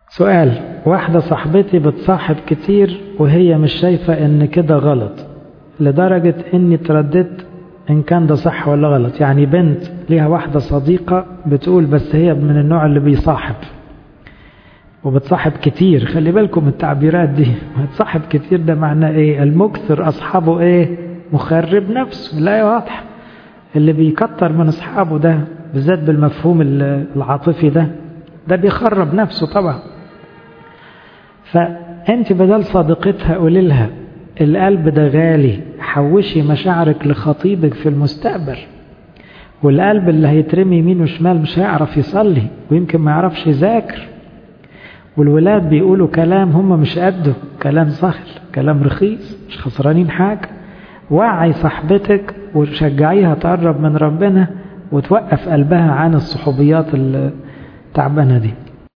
سؤال واحدة صاحبتي بتصاحب كتير وهي مش شايفة ان كده غلط لدرجة اني ترددت ان كان ده صح ولا غلط يعني بنت ليها واحدة صديقة بتقول بس هي من النوع اللي بيصاحب وبتصاحب كتير خلي بالكم من التعبيرات دي بتصاحب كتير ده معناه ايه المكثر اصحابه ايه مخرب نفسه لا واضح اللي بيكتر من اصحابه ده بالذات بالمفهوم العاطفي ده ده بيخرب نفسه طبعا فانت بدل صديقتها قولي لها القلب ده غالي حوشي مشاعرك لخطيبك في المستقبل والقلب اللي هيترمي يمين وشمال مش هيعرف يصلي ويمكن ما يعرفش يذاكر والولاد بيقولوا كلام هم مش قده كلام سهل كلام رخيص مش خسرانين حاجة وعي صاحبتك وشجعيها تقرب من ربنا وتوقف قلبها عن الصحوبيات التعبانة دي